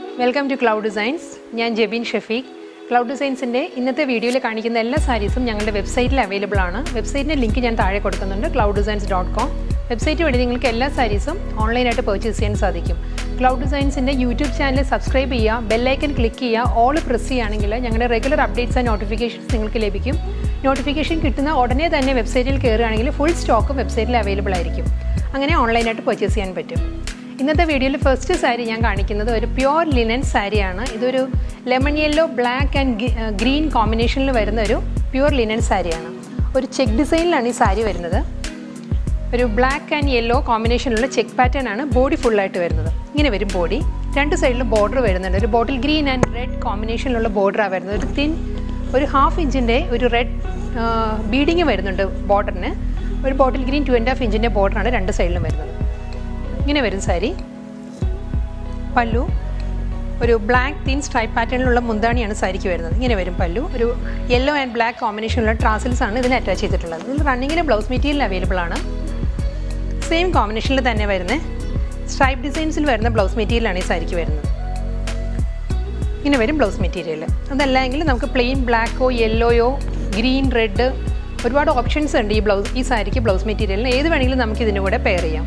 welcome to cloud designs ഞാൻ Jebin Shafeeq cloud ഡിസൈൻസിൻ്റെ ഇന്നത്തെ വീഡിയോയിൽ കാണിക്കുന്ന എല്ലാ സാരീസും ഞങ്ങളുടെ വെബ്സൈറ്റിൽ അവൈലബിൾ ആണ് വെബ്സൈറ്റിൻ്റെ ലിങ്ക് ഞാൻ താഴെ കൊടുക്കുന്നുണ്ട് Cloud Designs dot com website വഴി നിങ്ങൾക്ക് എല്ലാ സാരീസും ഓൺലൈനായിട്ട് പർച്ചേസ് ചെയ്യാൻ സാധിക്കും ക്ലൗഡ് ഡിസൈൻസിൻ്റെ യൂട്യൂബ് ചാനൽ സബ്സ്ക്രൈബ് ചെയ്യുക ബെല്ലൈക്കൻ ക്ലിക്ക് ചെയ്യുക ഓൾ പ്രസ് ചെയ്യുകയാണെങ്കിൽ ഞങ്ങളുടെ റെഗുലർ അപ്ഡേറ്റ്സ് ആൻഡ് നോട്ടിഫിക്കേഷൻസ് നിങ്ങൾക്ക് ലഭിക്കും നോട്ടിഫിക്കേഷൻ കിട്ടുന്ന ഉടനെ തന്നെ വെബ്സൈറ്റിൽ കയറുകയാണെങ്കിൽ ഫുൾ സ്റ്റോക്കും വെബ്സൈറ്റിൽ അവൈലബിൾ ആയിരിക്കും അങ്ങനെ ഓൺലൈനായിട്ട് പർച്ചേസ് ചെയ്യാൻ പറ്റും ഇന്നത്തെ വീഡിയോയിൽ ഫസ്റ്റ് സാരി ഞാൻ കാണിക്കുന്നത് ഒരു പ്യുവർ ലിനൻ സാരിയാണ് ഇതൊരു lemon yellow black and green കോമ്പിനേഷനിൽ വരുന്ന ഒരു പ്യുവർ ലിനൻ സാരിയാണ് ഒരു ചെക്ക് ഡിസൈനിലാണ് ഈ സാരി വരുന്നത് ഒരു ബ്ലാക്ക് ആൻഡ് യെല്ലോ കോമ്പിനേഷനിലുള്ള ചെക്ക് പാറ്റേൺ ആണ് ബോഡി ഫുള്ളായിട്ട് വരുന്നത് ഇങ്ങനെ വരും ബോഡി രണ്ട് സൈഡിലും ബോർഡർ വരുന്നുണ്ട് ഒരു ബോട്ടിൽ ഗ്രീൻ ആൻഡ് റെഡ് കോമ്പിനേഷനിലുള്ള ബോർഡറാണ് വരുന്നത് ഒരു തിൻ ഒരു ഹാഫ് ഇഞ്ചിൻ്റെ ഒരു റെഡ് ബീഡിങ് വരുന്നുണ്ട് ബോർഡറിന് ഒരു bottle green two and half ഇഞ്ചിൻ്റെ ബോർഡറാണ് രണ്ട് സൈഡിലും വരുന്നത് ഇങ്ങനെ വരും സാരി പല്ലു ഒരു ബ്ലാക്ക് തിൻ സ്ട്രൈപ്പ് പാറ്റേണിലുള്ള മുന്താണിയാണ് സാരിക്ക് വരുന്നത് ഇങ്ങനെ വരും പല്ലു ഒരു യെല്ലോ ആൻഡ് ബ്ലാക്ക് കോമ്പിനേഷനുള്ള ട്രാസിൽസ് ആണ് ഇതിന് അറ്റാച്ച് ചെയ്തിട്ടുള്ളത് ഇതിൽ റണ്ണിങ്ങിന് ബ്ലൗസ് മെറ്റീരിയൽ അവൈലബിൾ ആണ് സെയിം കോമ്പിനേഷനിൽ തന്നെ വരുന്ന സ്ട്രൈപ്പ് ഡിസൈൻസിൽ വരുന്ന ബ്ലൗസ് മെറ്റീരിയലാണ് ഈ സാരിക്ക് വരുന്നത് ഇങ്ങനെ വരും ബ്ലൗസ് മെറ്റീരിയൽ അതല്ല എങ്കിൽ നമുക്ക് പ്ലെയിൻ ബ്ലാക്കോ യെല്ലോയോ ഗ്രീൻ റെഡ് ഒരുപാട് ഓപ്ഷൻസ് ഉണ്ട് ഈ ബ്ലൗസ് ഈ സാരിക്ക് ബ്ലൗസ് മെറ്റീരിയലിന് ഏത് വേണമെങ്കിലും നമുക്ക് ഇതിൻ്റെ കൂടെ പെയർ ചെയ്യാം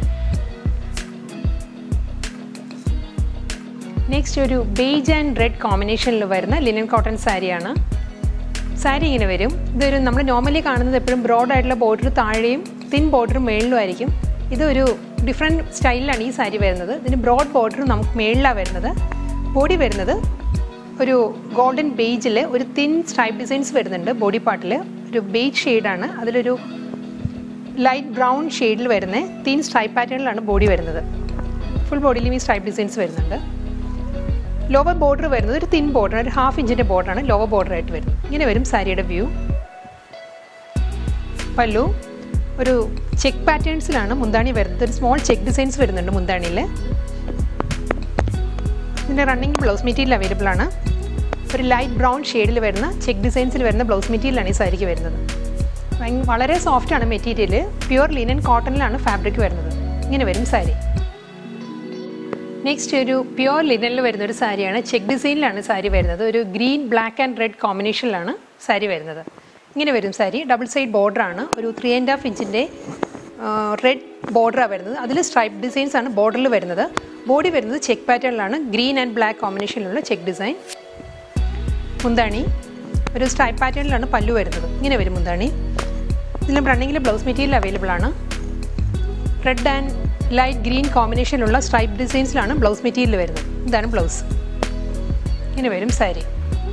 നെക്സ്റ്റ് ഒരു ബേജ് ആൻഡ് റെഡ് കോമ്പിനേഷനിൽ വരുന്ന ലിനൻ കോട്ടൺ സാരിയാണ് സാരി ഇങ്ങനെ വരും ഇതൊരു നമ്മൾ നോർമലി കാണുന്നത് എപ്പോഴും ബ്രോഡ് ആയിട്ടുള്ള ബോർഡർ താഴെയും തിൻ ബോർഡർ മേളിലും ആയിരിക്കും ഇതൊരു ഡിഫറെൻറ്റ് സ്റ്റൈലിലാണ് ഈ സാരി വരുന്നത് ഇതിന് ബ്രോഡ് ബോർഡർ നമുക്ക് മേളിലാണ് വരുന്നത് ബോഡി വരുന്നത് ഒരു ഗോൾഡൻ ബേജിൽ ഒരു തിൻ സ്ട്രൈപ്പ് ഡിസൈൻസ് വരുന്നുണ്ട് ബോഡി പാർട്ടിൽ ഒരു ബേജ് ഷെയ്ഡാണ് അതിലൊരു ലൈറ്റ് ബ്രൗൺ ഷെയ്ഡിൽ വരുന്ന തിൻ സ്ട്രൈപ്പ് പാറ്റേണിലാണ് ബോഡി വരുന്നത് ഫുൾ ബോഡിയിലും ഈ സ്ട്രൈപ്പ് ഡിസൈൻസ് വരുന്നുണ്ട് ലോവർ ബോർഡർ വരുന്നത് ഒരു തിൻ ബോർഡർ ഒരു ഹാഫ് ഇഞ്ചിൻ്റെ ബോർഡറാണ് ലോവർ ബോർഡർ ആയിട്ട് വരുന്നത് ഇങ്ങനെ വരും സാരിയുടെ വ്യൂ പല്ലു ഒരു ചെക്ക് പാറ്റേൺസിലാണ് മുന്താണി വരുന്നത് ഒരു സ്മോൾ ചെക്ക് ഡിസൈൻസ് വരുന്നുണ്ട് മുന്താണിയിൽ ഇതിൻ്റെ റണ്ണിങ് ബ്ലൗസ് മെറ്റീരിയൽ അവൈലബിൾ ആണ് ഒരു ലൈറ്റ് ബ്രൗൺ ഷെയ്ഡിൽ വരുന്ന ചെക്ക് ഡിസൈൻസിൽ വരുന്ന ബ്ലൗസ് മെറ്റീരിയലാണ് ഈ സാരിക്ക് വരുന്നത് വളരെ സോഫ്റ്റാണ് മെറ്റീരിയൽ പ്യുവർ ലിനൻ കോട്ടണിലാണ് ഫാബ്രിക് വരുന്നത് ഇങ്ങനെ വരും സാരി നെക്സ്റ്റ് ഒരു പ്യുവർ ലിനനിൽ വരുന്ന ഒരു സാരിയാണ് ചെക്ക് ഡിസൈനിലാണ് സാരി വരുന്നത് ഒരു ഗ്രീൻ ബ്ലാക്ക് ആൻഡ് റെഡ് കോമ്പിനേഷനിലാണ് സാരി വരുന്നത് ഇങ്ങനെ വരും സാരി ഡബിൾ സൈഡ് ബോർഡറാണ് ഒരു ത്രീ ആൻഡ് ഹാഫ് ഇഞ്ചിൻ്റെ റെഡ് ബോർഡറാണ് വരുന്നത് അതിൽ സ്ട്രൈപ്പ് ഡിസൈൻസ് ആണ് ബോർഡറിൽ വരുന്നത് ബോഡി വരുന്നത് ചെക്ക് പാറ്റേണിലാണ് ഗ്രീൻ ആൻഡ് ബ്ലാക്ക് കോമ്പിനേഷനിലുള്ള ചെക്ക് ഡിസൈൻ മുന്താണി ഒരു സ്ട്രൈപ്പ് പാറ്റേണിലാണ് പല്ലു വരുന്നത് ഇങ്ങനെ വരും മുന്താണി ഇതിലും റണ്ണിങ്ങിൽ ബ്ലൗസ് മെറ്റീരിയൽ അവൈലബിൾ ആണ് റെഡ് ആൻഡ് ലൈറ്റ് ഗ്രീൻ കോമ്പിനേഷനിലുള്ള സ്ട്രൈപ്പ് ഡിസൈൻസിലാണ് ബ്ലൗസ് മെറ്റീരിയൽ വരുന്നത് ഇതാണ് ബ്ലൗസ് ഇങ്ങനെ വരും സാരി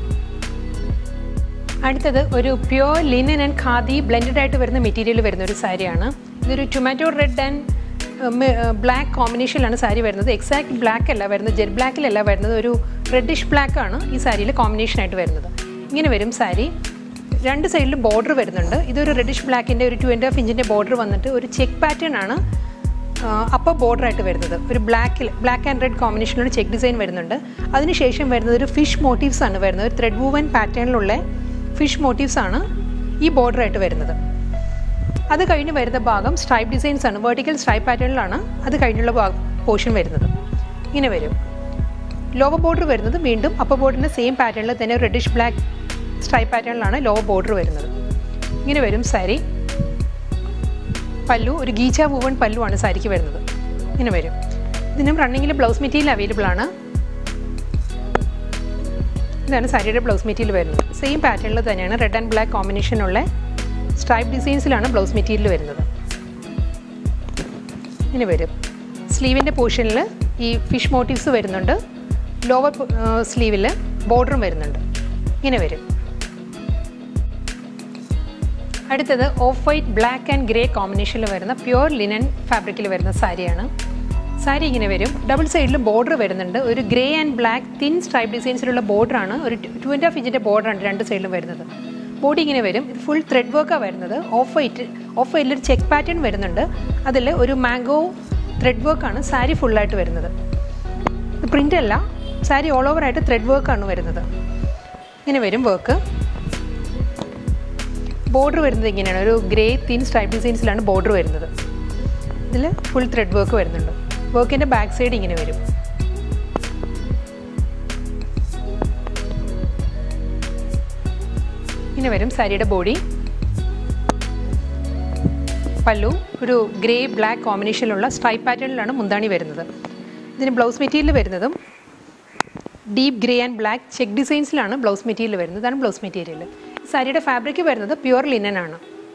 അടുത്തത് ഒരു pure linen and khadi blended ആയിട്ട് വരുന്ന മെറ്റീരിയൽ വരുന്ന ഒരു സാരിയാണ് ഇതൊരു ടൊമാറ്റോ റെഡ് ആൻഡ് ബ്ലാക്ക് കോമ്പിനേഷനിലാണ് സാരി വരുന്നത് എക്സാക്ട് ബ്ലാക്ക് അല്ല വരുന്നത് ജെറ്റ് ബ്ലാക്കിലല്ല വരുന്നത് ഒരു റെഡിഷ് ബ്ലാക്ക് ആണ് ഈ സാരിയിൽ കോമ്പിനേഷൻ ആയിട്ട് വരുന്നത് ഇങ്ങനെ വരും സാരി രണ്ട് സൈഡിലും ബോർഡർ വരുന്നുണ്ട് ഇതൊരു റെഡിഷ് ബ്ലാക്കിൻ്റെ ഒരു ടു ആൻഡ് ഹാഫ് ഇഞ്ചിൻ്റെ ബോർഡർ വന്നിട്ട് ഒരു ചെക്ക് പാറ്റേൺ ആണ് അപ്പർ ബോർഡർ ആയിട്ട് വരുന്നത് ഒരു ബ്ലാക്കിൽ ബ്ലാക്ക് ആൻഡ് റെഡ് കോമ്പിനേഷനിലൊരു ചെക്ക് ഡിസൈൻ വരുന്നുണ്ട് അതിനുശേഷം വരുന്നത് ഒരു ഫിഷ് മോട്ടീവ്സ് ആണ് വരുന്നത് ഒരു ത്രെഡ് വൂവൻ പാറ്റേണിലുള്ള ഫിഷ് മോട്ടീവ്സ് ആണ് ഈ ബോർഡർ ആയിട്ട് വരുന്നത് അത് കഴിഞ്ഞ് വരുന്ന ഭാഗം സ്ട്രൈപ്പ് ഡിസൈൻസ് ആണ് വെർട്ടിക്കൽ സ്ട്രൈപ്പ് പാറ്റേണിലാണ് അത് കഴിഞ്ഞുള്ള ഭാഗം പോർഷൻ വരുന്നത് ഇങ്ങനെ വരും ലോവർ ബോർഡർ വരുന്നത് വീണ്ടും അപ്പർ ബോർഡറിൻ്റെ സെയിം പാറ്റേണിൽ തന്നെ റെഡിഷ് ബ്ലാക്ക് സ്ട്രൈപ്പ് പാറ്റേണിലാണ് ലോവർ ബോർഡർ വരുന്നത് ഇങ്ങനെ വരും സാരി പല്ലു ഒരു ഗീച്ച വൂവൺ പല്ലു ആണ് സാരിക്ക് വരുന്നത് ഇങ്ങനെ വരും ഇതിനും റണ്ണിങ്ങിൽ ബ്ലൗസ് മെറ്റീരിയൽ അവൈലബിൾ ആണ് ഇതാണ് സാരിയുടെ ബ്ലൗസ് മെറ്റീരിയൽ വരുന്നത് സെയിം പാറ്റേണിൽ തന്നെയാണ് റെഡ് ആൻഡ് ബ്ലാക്ക് കോമ്പിനേഷനുള്ള സ്ട്രൈപ്പ് ഡിസൈൻസിലാണ് ബ്ലൗസ് മെറ്റീരിയൽ വരുന്നത് ഇങ്ങനെ വരും സ്ലീവിൻ്റെ പോർഷനിൽ ഈ ഫിഷ് മോട്ടീവ്സ് വരുന്നുണ്ട് ലോവർ സ്ലീവിൽ ബോർഡറും വരുന്നുണ്ട് ഇങ്ങനെ വരും അടുത്തത് off white black and grey കോമ്പിനേഷനിൽ വരുന്ന പ്യുവർ ലിനൻ ഫാബ്രിക്കിൽ വരുന്ന സാരിയാണ് സാരി ഇങ്ങനെ വരും ഡബിൾ സൈഡിൽ ബോർഡർ വരുന്നുണ്ട് ഒരു grey and black thin stripe ഡിസൈൻസിലുള്ള ബോർഡറാണ് ഒരു ടു ആൻഡ് ഹാഫ് ഇഞ്ചിൻ്റെ ബോർഡറാണ് രണ്ട് സൈഡിലും വരുന്നത് ബോഡി ഇങ്ങനെ വരും ഇത് ഫുൾ ത്രെഡ് വർക്കാണ് വരുന്നത് ഓഫ് വൈറ്റ് ഓഫ് വൈറ്റിൽ ഒരു ചെക്ക് പാറ്റേൺ വരുന്നുണ്ട് അതിൽ ഒരു മാംഗോ ത്രെഡ് വർക്കാണ് സാരി ഫുള്ളായിട്ട് വരുന്നത് ഇത് പ്രിൻ്റ് അല്ല സാരി ഓൾ ഓവർ ആയിട്ട് ത്രെഡ് വർക്കാണ് വരുന്നത് ഇങ്ങനെ വരും വർക്ക് ബോർഡർ വരുന്നത് ഇങ്ങനെയാണ് ഒരു ഗ്രേ തിൻ സ്ട്രൈപ്പ് ഡിസൈൻസിലാണ് ബോർഡർ വരുന്നത് ഇതിൽ ഫുൾ ത്രെഡ് വർക്ക് വരുന്നുണ്ട് വർക്കിൻ്റെ ബാക്ക് സൈഡ് ഇങ്ങനെ വരും ഇങ്ങനെ വരും സാരിയുടെ ബോഡി പല്ലു ഒരു ഗ്രേ ബ്ലാക്ക് കോമ്പിനേഷനിലുള്ള സ്ട്രൈപ്പ് പാറ്റേണിലാണ് മുന്താണി വരുന്നത് ഇതിന് ബ്ലൗസ് മെറ്റീരിയൽ വരുന്നതും deep grey and black check ഡിസൈൻസിലാണ് ബ്ലൗസ് മെറ്റീരിയൽ വരുന്നത് ഇതാണ് ബ്ലൗസ് മെറ്റീരിയൽ സാരിയുടെ ഫാബ്രിക് വരുന്നത് പ്യുവർ ലിനൻ ആണ്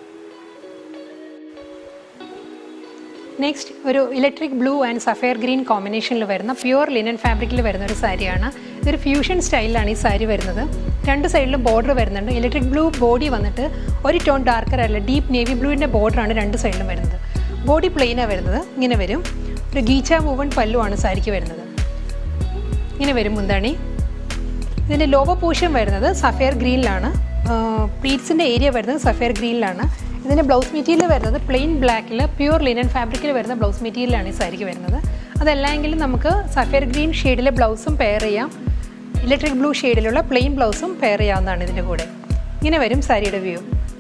നെക്സ്റ്റ് ഒരു electric blue and sapphire green കോമ്പിനേഷനിൽ വരുന്ന പ്യുവർ ലിനൻ ഫാബ്രിക്കിൽ വരുന്ന ഒരു സാരിയാണ് ഇതൊരു ഫ്യൂഷൻ സ്റ്റൈലിലാണ് ഈ സാരി വരുന്നത് രണ്ട് സൈഡിലും ബോർഡർ വരുന്നുണ്ട് ഇലക്ട്രിക് ബ്ലൂ ബോഡി വന്നിട്ട് ഒരു ടോൺ ഡാർക്കർ അല്ല ഡീപ്പ് നേവി ബ്ലൂവിൻ്റെ ബോർഡറാണ് രണ്ട് സൈഡിലും വരുന്നത് ബോഡി പ്ലെയിനാണ് വരുന്നത് ഇങ്ങനെ വരും ഒരു ഗീച്ച വൂവൺ പല്ലുവാണ് സാരിക്ക് വരുന്നത് ഇങ്ങനെ വരും മുന്താണി ഇതിൻ്റെ ലോവ പോർഷൻ വരുന്നത് സഫയർ ഗ്രീനിലാണ് പ്ലീറ്റ്സിൻ്റെ ഏരിയ വരുന്നത് സഫയർ ഗ്രീനിലാണ് ഇതിൻ്റെ ബ്ലൗസ് മെറ്റീരിയൽ വരുന്നത് പ്ലെയിൻ ബ്ലാക്കിൽ പ്യുവർ ലിനൻ ഫാബ്രിക്കിൽ വരുന്ന ബ്ലൗസ് മെറ്റീരിയലാണ് ഈ സാരിക്ക് വരുന്നത് അതല്ലെങ്കിലും നമുക്ക് സഫയർ ഗ്രീൻ ഷെയ്ഡിലെ ബ്ലൗസും പെയർ ചെയ്യാം ഇലക്ട്രിക് ബ്ലൂ ഷെയ്ഡിലുള്ള പ്ലെയിൻ ബ്ലൗസും പെയർ ചെയ്യാവുന്നതാണ് ഇതിൻ്റെ കൂടെ ഇങ്ങനെ വരും സാരിയുടെ വ്യൂ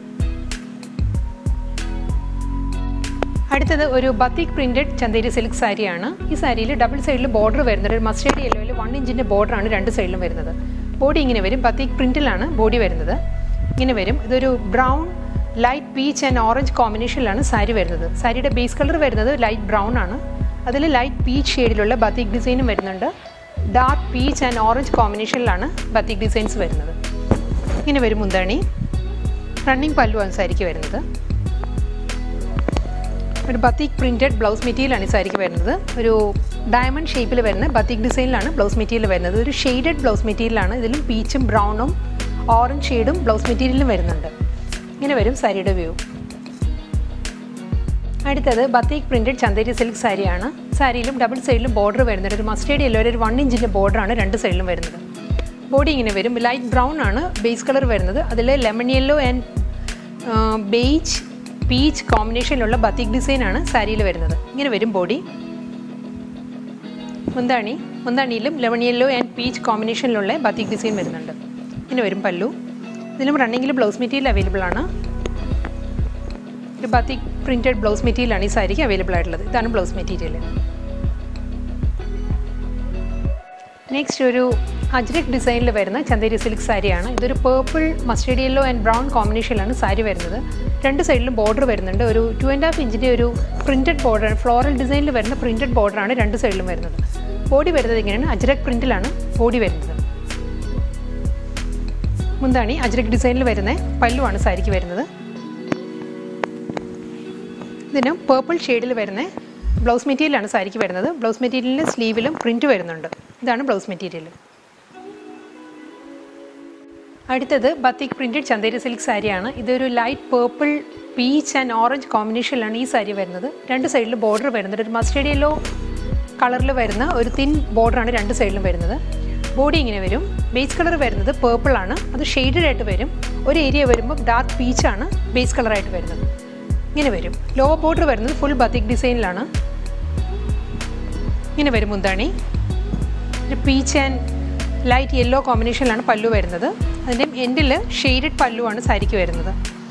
അടുത്തത് ഒരു ബത്തിക് പ്രിൻറ്റഡ് ചന്തേരി സിൽക്ക് സാരിയാണ് ഈ സാരിയിൽ ഡബിൾ സൈഡിൽ ബോർഡർ വരുന്നത് ഒരു മസ്റ്റേഡ് യെല്ലോയിൽ വൺ ഇഞ്ചിൻ്റെ ബോർഡറാണ് രണ്ട് സൈഡിലും വരുന്നത് ബോഡി ഇങ്ങനെ വരും ബത്തിക് പ്രിൻറ്റിലാണ് ബോഡി വരുന്നത് ഇങ്ങനെ വരും ഇതൊരു brown light peach and orange കോമ്പിനേഷനിലാണ് സാരി വരുന്നത് സാരിയുടെ ബേസ് കളർ വരുന്നത് ലൈറ്റ് ബ്രൗൺ ആണ് അതിൽ ലൈറ്റ് പീച്ച് ഷെയ്ഡിലുള്ള ബത്തിക് ഡിസൈനും വരുന്നുണ്ട് ഡാർക്ക് പീച്ച് ആൻഡ് ഓറഞ്ച് കോമ്പിനേഷനിലാണ് ബത്തിക് ഡിസൈൻസ് വരുന്നത് ഇങ്ങനെ വരും മുന്താണി റണ്ണിങ് പല്ലുവാണ് സാരിക്ക് വരുന്നത് ഒരു ബത്തിക് പ്രിൻറ്റഡ് ബ്ലൗസ് മെറ്റീരിയലാണ് ഈ സാരിക്ക് വരുന്നത് ഒരു ഡയമണ്ട് ഷേപ്പിൽ വരുന്ന ബത്തിക് ഡിസൈനിലാണ് ബ്ലൗസ് മെറ്റീരിയൽ വരുന്നത് ഒരു ഷെയ്ഡഡ് ബ്ലൗസ് മെറ്റീരിയലാണ് ഇതിലും പീച്ചും ബ്രൗണും ഓറഞ്ച് ഷെയ്ഡും ബ്ലൗസ് മെറ്റീരിയലും വരുന്നുണ്ട് ഇങ്ങനെ വരും സാരിയുടെ വ്യൂ അടുത്തത് ബത്തേക്ക് പ്രിൻറ്റഡ് ചന്തേരി സിൽക്ക് സാരിയാണ് സാരിയിലും ഡബിൾ സൈഡിലും ബോർഡർ വരുന്നുണ്ട് ഒരു മസ്റ്റേഡ് യെല്ലോ ഒരു വൺ ഇഞ്ചിൻ്റെ ബോർഡറാണ് രണ്ട് സൈഡിലും വരുന്നത് ബോഡി ഇങ്ങനെ വരും ലൈറ്റ് ബ്രൗൺ ആണ് ബേസ് കളർ വരുന്നത് അതിൽ lemon yellow and beige peach കോമ്പിനേഷനിലുള്ള ബത്തിക് ഡിസൈനാണ് സാരിയിൽ വരുന്നത് ഇങ്ങനെ വരും ബോഡി മുന്താണി മുന്താണിയിലും ലെമൺ യെല്ലോ ആൻഡ് പീച്ച് കോമ്പിനേഷനിലുള്ള ബത്തിക് ഡിസൈൻ വരുന്നുണ്ട് ഇങ്ങനെ വരും പല്ലു ഇതിലും റണ്ണിങ്ങിൽ ബ്ലൗസ് മെറ്റീരിയൽ അവൈലബിൾ ആണ് ഒരു ബത്തിക് പ്രിൻറ്റഡ് ബ്ലൗസ് മെറ്റീരിയലാണ് ഈ സാരിക്ക് അവൈലബിൾ ആയിട്ടുള്ളത് ഇതാണ് ബ്ലൗസ് മെറ്റീരിയൽ നെക്സ്റ്റ് ഒരു അജ്രക് ഡിസൈനിൽ വരുന്ന ചന്തേരി സിൽക്ക് സാരിയാണ് ഇതൊരു purple mustard yellow and brown കോമ്പിനേഷനിലാണ് സാരി വരുന്നത് രണ്ട് സൈഡിലും ബോർഡർ വരുന്നുണ്ട് ഒരു ടു ആൻഡ് ഹാഫ് ഇഞ്ചിൻ്റെ ഒരു പ്രിൻറ്റഡ് ബോർഡറാണ് ഫ്ലോറൽ ഡിസൈനിൽ വരുന്ന പ്രിൻറ്റഡ് ബോർഡറാണ് രണ്ട് സൈഡിലും വരുന്നത് ബോഡി വരുന്നത് ഇങ്ങനെയാണ് അജ്രക് പ്രിൻറ്റിലാണ് ബോഡി വരുന്നത് മുന്താണി അജ്രക് ഡിസൈനിൽ വരുന്ന പല്ലുവാണ് സാരിക്ക് വരുന്നത് ഇതിന് പേർപ്പിൾ ഷെയ്ഡിൽ വരുന്ന ബ്ലൗസ് മെറ്റീരിയലാണ് സാരിക്ക് വരുന്നത് ബ്ലൗസ് മെറ്റീരിയലിൻ്റെ സ്ലീവിലും പ്രിൻറ്റ് വരുന്നുണ്ട് ഇതാണ് ബ്ലൗസ് മെറ്റീരിയൽ അടുത്തത് ബത്തിക് പ്രിൻറ്റഡ് ചന്തേരി സിൽക്ക് സാരിയാണ് ഇതൊരു light purple peach and orange കോമ്പിനേഷനിലാണ് ഈ സാരി വരുന്നത് രണ്ട് സൈഡിൽ ബോർഡർ വരുന്നത് ഒരു മസ്റ്റേഡ് യെല്ലോ കളറിൽ വരുന്ന ഒരു തിൻ ബോർഡറാണ് രണ്ട് സൈഡിലും വരുന്നത് ബോഡി ഇങ്ങനെ വരും ബേസ് കളർ വരുന്നത് പേർപ്പിൾ ആണ് അത് ഷെയ്ഡഡ് ആയിട്ട് വരും ഒരു ഏരിയ വരുമ്പോൾ ഡാർക്ക് പീച്ചാണ് ബേസ് കളറായിട്ട് വരുന്നത് ഇങ്ങനെ വരും ലോ ബോർഡർ വരുന്നത് ഫുൾ ബത്തിക് ഡിസൈനിലാണ് ഇങ്ങനെ വരും മുന്താണി ഒരു പീച്ച് ആൻഡ് ലൈറ്റ് യെല്ലോ കോമ്പിനേഷനിലാണ് പല്ലു വരുന്നത് അതിൻ്റെ എൻഡിൽ ഷെയ്ഡഡ് പല്ലുവാണ് സാരിക്ക് വരുന്നത്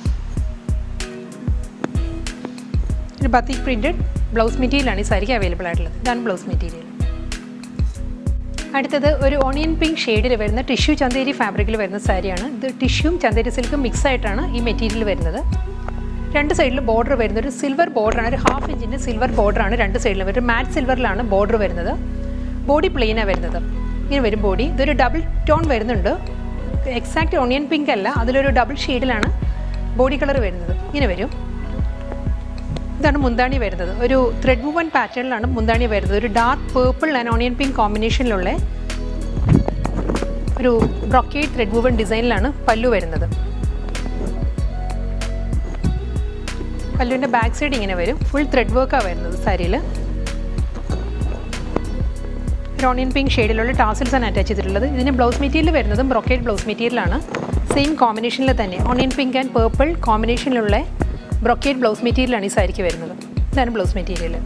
ഒരു ബത്തിക് പ്രിൻറ്റഡ് ബ്ലൗസ് മെറ്റീരിയലാണ് ഈ സാരിക്ക് അവൈലബിൾ ആയിട്ടുള്ളത് ഇതാണ് ബ്ലൗസ് മെറ്റീരിയൽ അടുത്തത് ഒരു ഓണിയൻ പിങ്ക് ഷെയ്ഡിൽ വരുന്ന ടിഷ്യൂ ചന്തേരി ഫാബ്രിക്കിൽ വരുന്ന സാരിയാണ് ഇത് ടിഷ്യൂവും ചന്തേരി സിൽക്കും മിക്സ് ആയിട്ടാണ് ഈ മെറ്റീരിയൽ വരുന്നത് രണ്ട് സൈഡിൽ ബോർഡർ വരുന്നത് ഒരു സിൽവർ ബോർഡറാണ് ഒരു ഹാഫ് ഇഞ്ചിൻ്റെ സിൽവർ ബോർഡറാണ് രണ്ട് സൈഡിലും ഒരു മാറ്റ് സിൽവറിലാണ് ബോർഡർ വരുന്നത് ബോഡി പ്ലെയിനാണ് വരുന്നത് ഇങ്ങനെ വരും ബോഡി ഇതൊരു ഡബിൾ ടോൺ വരുന്നുണ്ട് എക്സാക്റ്റ് ഓണിയൻ പിങ്ക് അല്ല അതിലൊരു ഡബിൾ ഷെയ്ഡിലാണ് ബോഡി കളർ വരുന്നത് ഇങ്ങനെ വരും ഇതാണ് മുന്താണി വരുന്നത് ഒരു ത്രെഡ് വുവൻ പാറ്റേണിലാണ് മുന്താണി വരുന്നത് ഒരു dark purple and onion pink കോമ്പിനേഷനിലുള്ള ഒരു ബ്രൊക്കേഡ് ത്രെഡ് വുവൻ ഡിസൈനിലാണ് പല്ലു വരുന്നത് പല്ലുവിൻ്റെ ബാക്ക് സൈഡ് ഇങ്ങനെ വരും ഫുൾ ത്രെഡ് വർക്കാണ് വരുന്നത് സാരിയിൽ ഓണിയൻ പിങ്ക് ഷെയ്ഡിലുള്ള ടാസിൽസ് ആണ് അറ്റാച്ച് ചെയ്തിട്ടുള്ളത് ഇതിന് ബ്ലൗസ് മെറ്റീരിയൽ വരുന്നതും ബ്രൊക്കേഡ് ബ്ലൗസ് മെറ്റീരിയലാണ് സെയിം കോമ്പിനേഷനിൽ തന്നെ ഓണിയൻ പിങ്ക് ആൻഡ് പേർപ്പിൾ കോമ്പിനേഷനിലുള്ള ബ്രൊക്കേഡ് ബ്ലൗസ് മെറ്റീരിയലാണ് ഈ സാരിക്ക് വരുന്നത് ഇതാണ് ബ്ലൗസ് മെറ്റീരിയൽ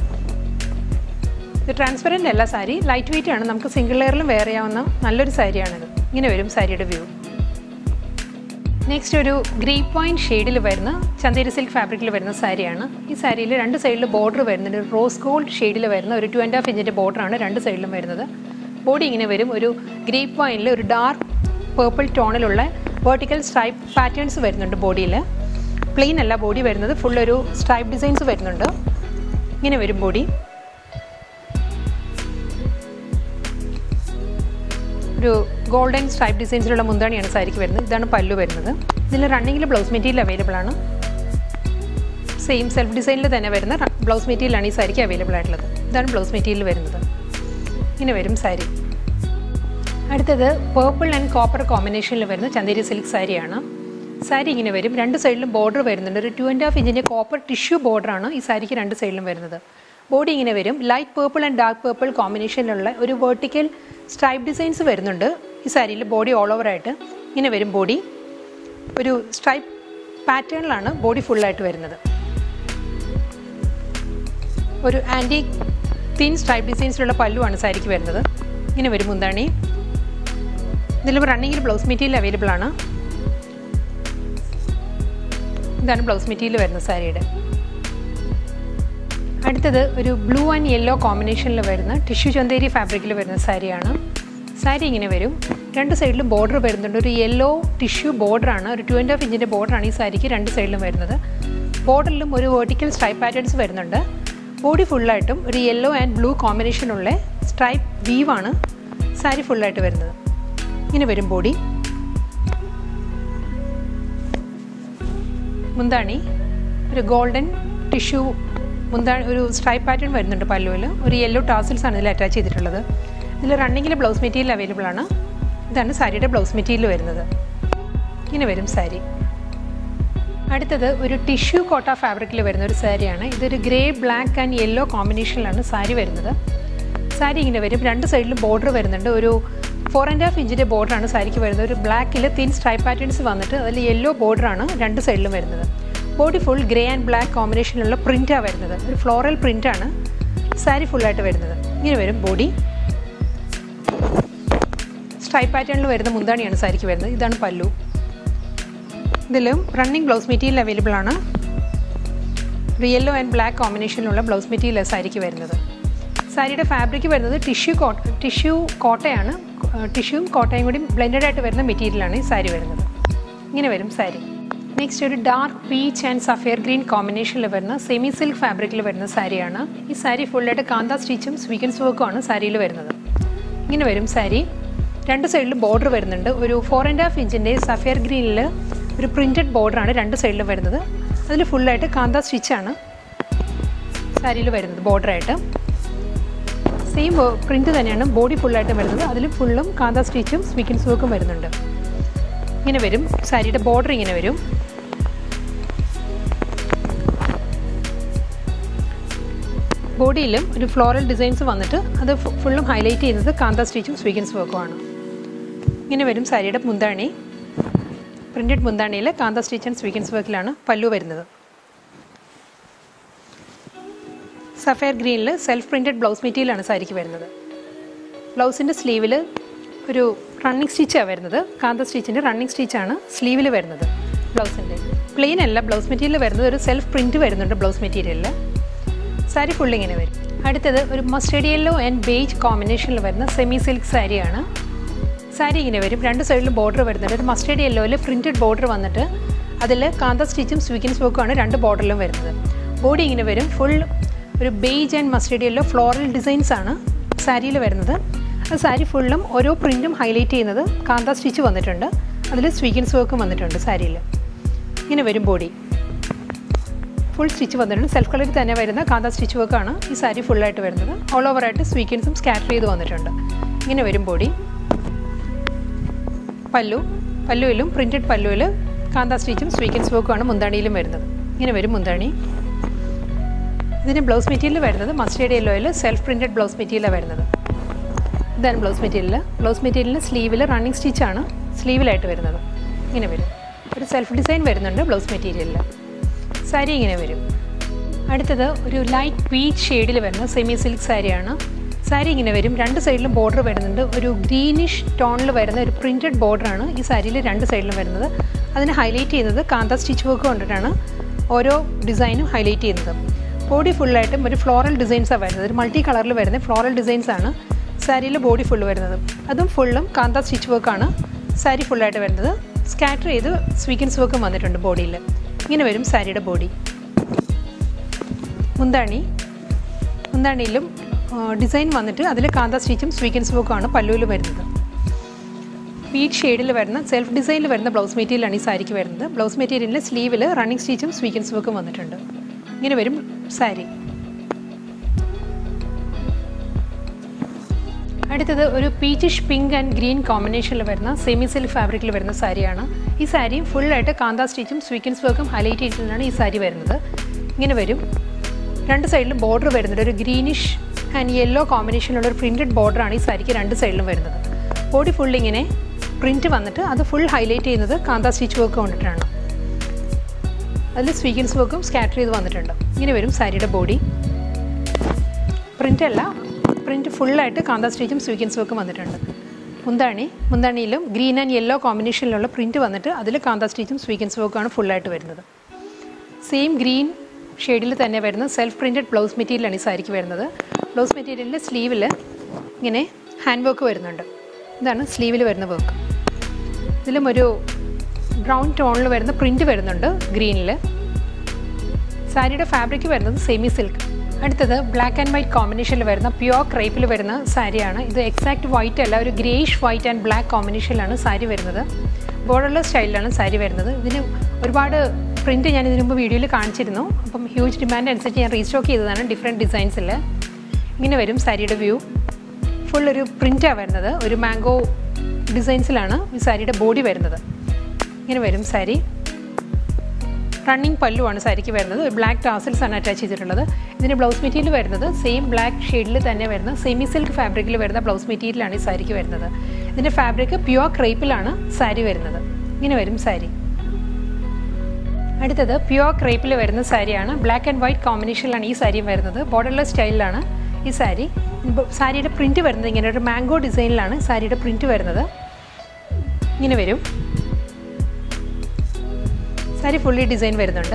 ഇത് ട്രാൻസ്പെറൻ്റ് അല്ല സാരി ലൈറ്റ് വെയിറ്റ് ആണ് നമുക്ക് സിംഗിൾ ലെയറിലും വെയർ ചെയ്യാവുന്ന നല്ലൊരു സാരിയാണിത് ഇങ്ങനെ വരും സാരിയുടെ വ്യൂ നെക്സ്റ്റ് ഒരു ഗ്രേപ്പ് വൈൻ ഷെയ്ഡിൽ വരുന്ന ചന്തേരി സിൽക്ക് ഫാബ്രിക്കിൽ വരുന്ന സാരിയാണ് ഈ സാരിയിൽ രണ്ട് സൈഡിൽ ബോർഡർ വരുന്നുണ്ട് റോസ് ഗോൾഡ് ഷെയ്ഡിൽ വരുന്ന ഒരു ടു ആൻഡ് ഹാഫ് ഇഞ്ചിൻ്റെ ബോർഡറാണ് രണ്ട് സൈഡിലും വരുന്നത് ബോഡി ഇങ്ങനെ വരും ഒരു ഗ്രേപ്പ് വൈനിൽ ഒരു ഡാർക്ക് പേർപ്പിൾ ടോണിലുള്ള വേർട്ടിക്കൽ സ്ട്രൈപ്പ് പാറ്റേൺസ് വരുന്നുണ്ട് ബോഡിയിൽ പ്ലെയിൻ അല്ല ബോഡി വരുന്നത് ഫുൾ ഒരു സ്ട്രൈപ്പ് ഡിസൈൻസ് വരുന്നുണ്ട് ഇങ്ങനെ വരും ബോഡി ഒരു ഗോൾഡൻ സ്ട്രൈപ്പ് ഡിസൈൻസിലുള്ള മുന്താണിയാണ് സാരിക്ക് വരുന്നത് ഇതാണ് പല്ലു വരുന്നത് ഇതിൽ റണ്ണിങ്ങിൽ ബ്ലൗസ് മെറ്റീരിയൽ അവൈലബിൾ ആണ് സെയിം സെൽഫ് ഡിസൈനിൽ തന്നെ വരുന്ന ബ്ലൗസ് മെറ്റീരിയലാണ് ഈ സാരിക്ക് അവൈലബിൾ ആയിട്ടുള്ളത് ഇതാണ് ബ്ലൗസ് മെറ്റീരിയൽ വരുന്നത് ഇങ്ങനെ വരും സാരി അടുത്തത് പേർപ്പിൾ ആൻഡ് കോപ്പർ കോമ്പിനേഷനിൽ വരുന്ന ചന്ദേരി സിൽക്ക് സാരിയാണ് സാരി ഇങ്ങനെ വരും രണ്ട് സൈഡിലും ബോർഡർ വരുന്നുണ്ട് ഒരു ടു ആൻഡ് ഹാഫ് ഇഞ്ചിൻ്റെ കോപ്പർ ടിഷ്യൂ ബോർഡറാണ് ഈ സാരിക്ക് രണ്ട് സൈഡിലും വരുന്നത് ബോഡി ഇങ്ങനെ വരും light purple and dark purple കോമ്പിനേഷനിലുള്ള ഒരു വെർട്ടിക്കൽ സ്ട്രൈപ്പ് ഡിസൈൻസ് വരുന്നുണ്ട് ഈ സാരിയിൽ ബോഡി ഓൾ ഓവർ ആയിട്ട് ഇങ്ങനെ വരും ബോഡി ഒരു സ്ട്രൈപ്പ് പാറ്റേണിലാണ് ബോഡി ഫുള്ളായിട്ട് വരുന്നത് ഒരു ആൻറ്റി തിൻ സ്ട്രൈപ്പ് ഡിസൈൻസിലുള്ള പല്ലുവാണ് സാരിക്ക് വരുന്നത് ഇങ്ങനെ വരും മുന്താണി ഇതിൽ റണ്ണിങ്ങിൽ ബ്ലൗസ് മെറ്റീരിയൽ അവൈലബിൾ ആണ് ഇതാണ് ബ്ലൗസ് മെറ്റീരിയൽ വരുന്നത് സാരിയുടെ അടുത്തത് ഒരു ബ്ലൂ ആൻഡ് യെല്ലോ കോമ്പിനേഷനിൽ വരുന്ന ടിഷ്യൂ ചന്തേരി ഫാബ്രിക്കിൽ വരുന്ന സാരിയാണ് സാരി ഇങ്ങനെ വരും രണ്ട് സൈഡിലും ബോർഡർ വരുന്നുണ്ട് ഒരു യെല്ലോ ടിഷ്യൂ ബോർഡറാണ് ഒരു ടു ആൻഡ് ഹാഫ് ഇഞ്ചിൻ്റെ ബോർഡറാണ് ഈ സാരിക്ക് രണ്ട് സൈഡിലും വരുന്നത് ബോർഡറിലും ഒരു വേർട്ടിക്കൽ സ്ട്രൈപ്പ് പാറ്റേൺസ് വരുന്നുണ്ട് ബോഡി ഫുള്ളായിട്ടും ഒരു യെല്ലോ ആൻഡ് ബ്ലൂ കോമ്പിനേഷനുള്ള സ്ട്രൈപ്പ് വീവാണ് സാരി ഫുള്ളായിട്ട് വരുന്നത് ഇങ്ങനെ വരും ബോഡി മുന്താണി ഒരു ഗോൾഡൻ ടിഷ്യൂ മുന്താണി ഒരു സ്ട്രൈപ്പ് പാറ്റേൺ വരുന്നുണ്ട് പല്ലുവിൽ ഒരു യെല്ലോ ടാസിൽസ് ആണ് ഇതിൽ അറ്റാച്ച് ചെയ്തിട്ടുള്ളത് ഇതിൽ റണ്ണിങ്ങിൽ ബ്ലൗസ് മെറ്റീരിയൽ അവൈലബിൾ ആണ് ഇതാണ് സാരിയുടെ ബ്ലൗസ് മെറ്റീരിയൽ വരുന്നത് ഇങ്ങനെ വരും സാരി അടുത്തത് ഒരു ടിഷ്യൂ കോട്ട ഫാബ്രിക്കിൽ വരുന്ന ഒരു സാരിയാണ് ഇതൊരു ഗ്രേ ബ്ലാക്ക് ആൻഡ് യെല്ലോ കോമ്പിനേഷനിലാണ് സാരി വരുന്നത് സാരി ഇങ്ങനെ വരും രണ്ട് സൈഡിലും ബോർഡർ വരുന്നുണ്ട് ഒരു ഫോർ ആൻഡ് ഹാഫ് ഇഞ്ചിൻ്റെ ബോർഡറാണ് സാരിക്ക് വരുന്നത് ഒരു ബ്ലാക്കിൽ തിൻ സ്ട്രൈപ്പ് പാറ്റേൺസ് വന്നിട്ട് അതിൽ യെല്ലോ ബോർഡറാണ് രണ്ട് സൈഡിലും വരുന്നത് body full grey and black കോമ്പിനേഷനിലുള്ള പ്രിൻ്റാണ് വരുന്നത് ഒരു ഫ്ലോറൽ പ്രിൻ്റാണ് സാരി ഫുള്ളായിട്ട് വരുന്നത് ഇങ്ങനെ വരും ബോഡി സ്ട്രൈപ്പ് പാറ്റേണിൽ വരുന്ന മുന്താണിയാണ് സാരിക്ക് വരുന്നത് ഇതാണ് പല്ലു ഇതിലും റണ്ണിങ് ബ്ലൗസ് മെറ്റീരിയൽ അവൈലബിൾ ആണ് ഒരു യെല്ലോ ആൻഡ് ബ്ലാക്ക് കോമ്പിനേഷനിലുള്ള ബ്ലൗസ് മെറ്റീരിയൽ സാരിക്ക് വരുന്നത് സാരിയുടെ ഫാബ്രിക് വരുന്നത് ടിഷ്യൂ കോട്ട ടിഷ്യൂ കോട്ടയാണ് ടിഷ്യൂവും കോട്ടയും കൂടി ബ്ലെൻഡഡ് ആയിട്ട് വരുന്ന മെറ്റീരിയലാണ് ഈ സാരി വരുന്നത് ഇങ്ങനെ വരും സാരി നെക്സ്റ്റ് ഒരു dark peach and sapphire green കോമ്പിനേഷനിൽ വരുന്ന സെമി സിൽക്ക് ഫാബ്രിക്കിൽ വരുന്ന സാരിയാണ് ഈ സാരി ഫുള്ളായിട്ട് കാന്ത സ്റ്റിച്ചും സ്വീക്കൻസ് വർക്കുമാണ് സാരിയിൽ വരുന്നത് ഇങ്ങനെ വരും സാരി രണ്ട് സൈഡിലും ബോർഡർ വരുന്നുണ്ട് ഒരു ഫോർ ആൻഡ് ഹാഫ് ഇഞ്ചിൻ്റെ സഫയർ ഗ്രീനിൽ ഒരു പ്രിൻറ്റഡ് ബോർഡറാണ് രണ്ട് സൈഡിലും വരുന്നത് അതിൽ ഫുള്ളായിട്ട് കാന്ത സ്റ്റിച്ചാണ് സാരിയിൽ വരുന്നത് ബോർഡറായിട്ട് സെയിം പ്രിൻ്റ് തന്നെയാണ് ബോഡി ഫുള്ളായിട്ട് വരുന്നത് അതിൽ ഫുള്ളും കാന്ത സ്റ്റിച്ചും സ്വീക്കൻസ് വർക്കും വരുന്നുണ്ട് ഇങ്ങനെ വരും സാരിയുടെ ബോർഡർ ഇങ്ങനെ വരും ബോഡിയിലും ഒരു ഫ്ലോറൽ ഡിസൈൻസ് വന്നിട്ട് അത് ഫുള്ളും ഹൈലൈറ്റ് ചെയ്യുന്നത് കാന്ത സ്റ്റിച്ചും സ്വീക്കൻസ് വർക്കുമാണ് ഇങ്ങനെ വരും സാരിയുടെ മുന്താണി പ്രിൻറ്റഡ് മുന്താണിയിൽ കാന്ത സ്റ്റിച്ച് ആൻഡ് സ്വീക്കൻസ് വർക്കിലാണ് പല്ലു വരുന്നത് സഫയർ ഗ്രീനിൽ സെൽഫ് പ്രിൻറ്റഡ് ബ്ലൗസ് മെറ്റീരിയലാണ് സാരിക്ക് വരുന്നത് ബ്ലൗസിൻ്റെ സ്ലീവിൽ ഒരു റണ്ണിങ് സ്റ്റിച്ചാണ് വരുന്നത് കാന്ത സ്റ്റിച്ചിൻ്റെ റണ്ണിങ് സ്റ്റിച്ചാണ് സ്ലീവിൽ വരുന്നത് ബ്ലൗസിൻ്റെ പ്ലെയിൻ അല്ല ബ്ലൗസ് മെറ്റീരിയൽ വരുന്നത് ഒരു സെൽഫ് പ്രിൻറ്റ് വരുന്നുണ്ട് ബ്ലൗസ് മെറ്റീരിയലിൽ സാരി ഫുൾ ഇങ്ങനെ വരും അടുത്തത് ഒരു മസ്റ്റേഡ് യെല്ലോ ആൻഡ് ബേജ് കോമ്പിനേഷനിൽ വരുന്ന സെമി സിൽക്ക് സാരിയാണ് സാരി ഇങ്ങനെ വരും രണ്ട് സൈഡിലും ബോർഡർ വരുന്നുണ്ട് ഒരു മസ്റ്റേഡ് യെല്ലോയിൽ പ്രിൻറ്റഡ് ബോർഡർ വന്നിട്ട് അതിൽ കാന്ത സ്റ്റിച്ചും സ്വീക്കൻസ് വർക്കുമാണ് രണ്ട് ബോർഡറിലും വരുന്നത് ബോഡി ഇങ്ങനെ വരും ഫുൾ ഒരു beige and mustard yellow floral designs ആണ് സാരിയിൽ വരുന്നത് ആ സാരി ഫുള്ളും ഓരോ പ്രിൻറ്റും ഹൈലൈറ്റ് ചെയ്യുന്നത് കാന്ത സ്റ്റിച്ച് വന്നിട്ടുണ്ട് അതിൽ സ്വീക്കൻസ് വർക്കും വന്നിട്ടുണ്ട് സാരിയിൽ ഇങ്ങനെ വരും ബോഡി ഫുൾ സ്റ്റിച്ച് വന്നിട്ടുണ്ട് സെൽഫ് കളറിൽ തന്നെ വരുന്ന കാന്ത സ്റ്റിച്ച് വർക്കാണ് ഈ സാരി ഫുള്ളായിട്ട് വരുന്നത് ഓൾ ഓവർ ആയിട്ട് സ്വീക്കൻസും സ്കാറ്റർ ചെയ്ത് വന്നിട്ടുണ്ട് ഇങ്ങനെ വരും ബോഡി പല്ലു പല്ലുവിലും പ്രിൻറ്റഡ് പല്ലുവിൽ കാന്ത സ്റ്റിച്ചും സ്വീക്കൻസ് വർക്കുമാണ് മുന്താണിയിലും വരുന്നത് ഇങ്ങനെ വരും മുന്താണി ഇതിന് ബ്ലൗസ് മെറ്റീരിയൽ വരുന്നത് മസ്റ്റേഡ് യെല്ലോയിൽ സെൽഫ് പ്രിൻറ്റഡ് ബ്ലൗസ് മെറ്റീരിയലാണ് വരുന്നത് ഇതാണ് ബ്ലൗസ് മെറ്റീരിയൽ ബ്ലൗസ് മെറ്റീരിയലിന് സ്ലീവിൽ റണ്ണിങ് സ്റ്റിച്ചാണ് സ്ലീവിലായിട്ട് വരുന്നത് ഇങ്ങനെ വരും ഒരു സെൽഫ് ഡിസൈൻ വരുന്നുണ്ട് ബ്ലൗസ് മെറ്റീരിയലിൽ സാരി ഇങ്ങനെ വരും അടുത്തത് ഒരു ലൈറ്റ് പീച്ച് ഷെയ്ഡിൽ വരുന്ന സെമി സിൽക്ക് സാരിയാണ് സാരി ഇങ്ങനെ വരും രണ്ട് സൈഡിലും ബോർഡർ വരുന്നുണ്ട് ഒരു ഗ്രീനിഷ് ടോണിൽ വരുന്ന ഒരു പ്രിൻറ്റഡ് ബോർഡറാണ് ഈ സാരിയിൽ രണ്ട് സൈഡിലും വരുന്നത് അതിന് ഹൈലൈറ്റ് ചെയ്യുന്നത് കാന്ത സ്റ്റിച്ച് വർക്ക് കൊണ്ടിട്ടാണ് ഓരോ ഡിസൈനും ഹൈലൈറ്റ് ചെയ്യുന്നത് ബോഡി ഫുള്ളായിട്ടും ഒരു ഫ്ലോറൽ ഡിസൈൻസാണ് വരുന്നത് ഒരു മൾട്ടി കളറിൽ വരുന്ന ഫ്ലോറൽ ഡിസൈൻസ് ആണ് സാരിയിൽ ബോഡി ഫുള്ള് വരുന്നത് അതും ഫുള്ളും കാന്ത സ്റ്റിച്ച് വർക്കാണ് സാരി ഫുള്ളായിട്ട് വരുന്നത് സ്കാറ്റർ ചെയ്ത് സ്വീക്കൻസ് വർക്കും വന്നിട്ടുണ്ട് ബോഡിയിൽ ഇങ്ങനെ വരും സാരിയുടെ ബോഡി മുന്താണി മുന്താണിയിലും ഡിസൈൻ വന്നിട്ട് അതിൽ കാന്ത സ്റ്റിച്ചും സ്വീക്കൻസ് വർക്കുമാണ് പല്ലുവിൽ വരുന്നത് വീറ്റ് ഷെയ്ഡിൽ വരുന്ന സെൽഫ് ഡിസൈനിൽ വരുന്ന ബ്ലൗസ് മെറ്റീരിയലാണ് ഈ സാരിക്ക് വരുന്നത് ബ്ലൗസ് മെറ്റീരിയലിൻ്റെ സ്ലീവിൽ റണ്ണിങ് സ്റ്റിച്ചും സ്വീക്കൻസ് വർക്കും വന്നിട്ടുണ്ട് ഇങ്ങനെ വരും സാരി അടുത്തത് ഒരു പീച്ചിഷ് പിങ്ക് ആൻഡ് ഗ്രീൻ കോമ്പിനേഷനിൽ വരുന്ന സെമി സിൽക്ക് ഫാബ്രിക്കിൽ വരുന്ന സാരിയാണ് ഈ സാരി ഫുള്ളായിട്ട് കാന്ത സ്റ്റിച്ചും സ്വീക്കൻസ് വർക്കും ഹൈലൈറ്റ് ചെയ്തിട്ടാണ് ഈ സാരി വരുന്നത് ഇങ്ങനെ വരും രണ്ട് സൈഡിലും ബോർഡർ വരുന്നുണ്ട് ഒരു ഗ്രീനിഷ് ആൻഡ് യെല്ലോ കോമ്പിനേഷനിലുള്ള ഒരു പ്രിൻറ്റഡ് ബോർഡറാണ് ഈ സാരിക്ക് രണ്ട് സൈഡിലും വരുന്നത് ബോഡി ഫുൾ ഇങ്ങനെ പ്രിൻറ്റ് വന്നിട്ട് അത് ഫുൾ ഹൈലൈറ്റ് ചെയ്യുന്നത് കാന്ത സ്റ്റിച്ച് വർക്ക് കൊണ്ടിട്ടാണ് അതിൽ സ്വീക്കൻസ് വർക്കും സ്കാറ്റർ ചെയ്ത് വന്നിട്ടുണ്ട് ഇങ്ങനെ വരും സാരിയുടെ ബോഡി പ്രിൻ്റ് അല്ല പ്രിൻറ്റ് ഫുള്ളായിട്ട് കാന്ത സ്റ്റിച്ചും സ്വീക്കൻസ് വർക്കും വന്നിട്ടുണ്ട് മുന്താണി മുന്താണിയിലും ഗ്രീൻ ആൻഡ് യെല്ലോ കോമ്പിനേഷനിലുള്ള പ്രിൻറ്റ് വന്നിട്ട് അതിൽ കാന്ത സ്റ്റിച്ചും സ്വീക്കൻസ് വർക്കുമാണ് ഫുള്ളായിട്ട് വരുന്നത് സെയിം ഗ്രീൻ ഷെയ്ഡിൽ തന്നെ വരുന്ന സെൽഫ് പ്രിൻറ്റഡ് ബ്ലൗസ് മെറ്റീരിയലാണ് ഈ സാരിക്ക് വരുന്നത് ബ്ലൗസ് മെറ്റീരിയലിൻ്റെ സ്ലീവിൽ ഇങ്ങനെ ഹാൻഡ് വർക്ക് വരുന്നുണ്ട് ഇതാണ് സ്ലീവിൽ വരുന്ന വർക്ക് ഇതിലും ഒരു ബ്രൗൺ ടോണിൽ വരുന്ന പ്രിൻറ്റ് വരുന്നുണ്ട് ഗ്രീനിൽ സാരിയുടെ ഫാബ്രിക് വരുന്നത് സെമി സിൽക്ക് അടുത്തത് ബ്ലാക്ക് ആൻഡ് വൈറ്റ് കോമ്പിനേഷനിൽ വരുന്ന പ്യുവർ ക്രേപ്പിൽ വരുന്ന സാരിയാണ് ഇത് എക്സാക്ട് വൈറ്റ് അല്ല ഒരു ഗ്രേഷ് വൈറ്റ് ആൻഡ് ബ്ലാക്ക് കോമ്പിനേഷനിലാണ് സാരി വരുന്നത് ബോർഡർലെസ് സ്റ്റൈലിലാണ് സാരി വരുന്നത് ഇതിന് ഒരുപാട് പ്രിൻറ്റ് ഞാൻ ഇതിനു മുമ്പ് വീഡിയോയിൽ കാണിച്ചിരുന്നു അപ്പം ഹ്യൂജ് ഡിമാൻഡ് അനുസരിച്ച് ഞാൻ റീസ്റ്റോക്ക് ചെയ്തതാണ് ഡിഫറെൻറ്റ് ഡിസൈൻസിൽ ഇങ്ങനെ വരും സാരിയുടെ വ്യൂ ഫുൾ ഒരു പ്രിൻറ്റാണ് വരുന്നത് ഒരു മാംഗോ ഡിസൈൻസിലാണ് ഈ സാരിയുടെ ബോഡി വരുന്നത് ഇങ്ങനെ വരും സാരി റണ്ണിങ് പല്ലുവാണ് സാരിക്ക് വരുന്നത് ഒരു ബ്ലാക്ക് ടാസിൽസ് ആണ് അറ്റാച്ച് ചെയ്തിട്ടുള്ളത് ഇതിന് ബ്ലൗസ് മെറ്റീരിയൽ വരുന്നത് സെയിം ബ്ലാക്ക് ഷെയ്ഡിൽ തന്നെ വരുന്ന സെമി സിൽക്ക് ഫാബ്രിക്കിൽ വരുന്ന ബ്ലൗസ് മെറ്റീരിയലാണ് ഈ സാരിക്ക് വരുന്നത് ഇതിൻ്റെ ഫാബ്രിക് പ്യുവർ ക്രേപ്പിലാണ് സാരി വരുന്നത് ഇങ്ങനെ വരും സാരി അടുത്തത് പ്യുവർ ക്രേപ്പിൽ വരുന്ന സാരിയാണ് ബ്ലാക്ക് ആൻഡ് വൈറ്റ് കോമ്പിനേഷനിലാണ് ഈ സാരി വരുന്നത് ബോർഡർലെസ് സ്റ്റൈലിലാണ് ഈ സാരി സാരിയുടെ പ്രിൻറ്റ് വരുന്നത് ഇങ്ങനെ ഒരു മാംഗോ ഡിസൈനിലാണ് സാരിയുടെ പ്രിൻറ്റ് വരുന്നത് ഇങ്ങനെ വരും സാരി ഫുള്ളി ഡിസൈൻ വരുന്നുണ്ട്